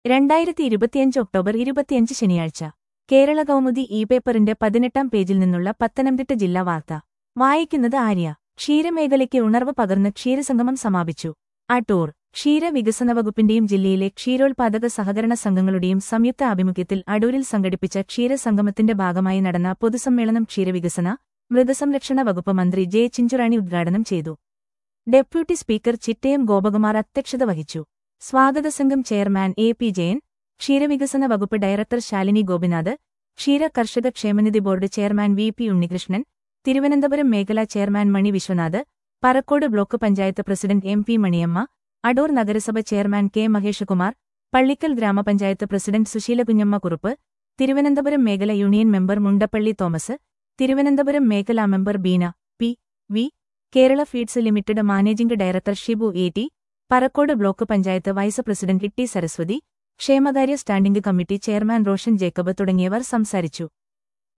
രണ്ടായിരത്തി ഇരുപത്തിയഞ്ച് ഒക്ടോബർ ഇരുപത്തിയഞ്ച് ശനിയാഴ്ച കേരള കൗമുദി ഇ പേപ്പറിന്റെ പതിനെട്ടാം പേജിൽ നിന്നുള്ള പത്തനംതിട്ട ജില്ലാ വാർത്ത വായിക്കുന്നത് ആര്യ ക്ഷീരമേഖലയ്ക്ക് ഉണർവ് പകർന്ന് ക്ഷീരസംഗമം സമാപിച്ചു അടൂർ ക്ഷീരവികസന വകുപ്പിന്റെയും ജില്ലയിലെ ക്ഷീരോത്പാദക സഹകരണ സംഘങ്ങളുടെയും സംയുക്ത ആഭിമുഖ്യത്തിൽ അടൂരിൽ സംഘടിപ്പിച്ച ക്ഷീരസംഗമത്തിന്റെ ഭാഗമായി നടന്ന പൊതുസമ്മേളനം ക്ഷീരവികസന മൃഗസംരക്ഷണ വകുപ്പ് മന്ത്രി ജെ ചിഞ്ചുറാണി ഉദ്ഘാടനം ചെയ്തു ഡെപ്യൂട്ടി സ്പീക്കർ ചിറ്റയം ഗോപകുമാർ അധ്യക്ഷത വഹിച്ചു സ്വാഗത സംഘം ചെയർമാൻ എ പി ജയൻ ക്ഷീരവികസന വകുപ്പ് ഡയറക്ടർ ശാലിനി ഗോപിനാഥ് ക്ഷീര കർഷക ക്ഷേമനിധി board chairman V P Unnikrishnan Thiruvananthapuram മേഖലാ chairman Mani Viswanath Parakode block panchayat president M P Maniyamma Adoor നഗരസഭ ചെയർമാൻ കെ മഹേഷകുമാർ പള്ളിക്കൽ ഗ്രാമപഞ്ചായത്ത് പ്രസിഡന്റ് സുശീല കുഞ്ഞമ്മ കുറുപ്പ് തിരുവനന്തപുരം മേഖല യൂണിയൻ മെമ്പർ മുണ്ടപ്പള്ളി തോമസ് തിരുവനന്തപുരം മേഖലാ member Beena P V Kerala feeds limited managing director Shibu A T Parakode block panchayat vice president Itty Saraswathi ക്ഷേമകാര്യ standing committee chairman Roshan Jacob തുടങ്ങിയവർ സംസാരിച്ചു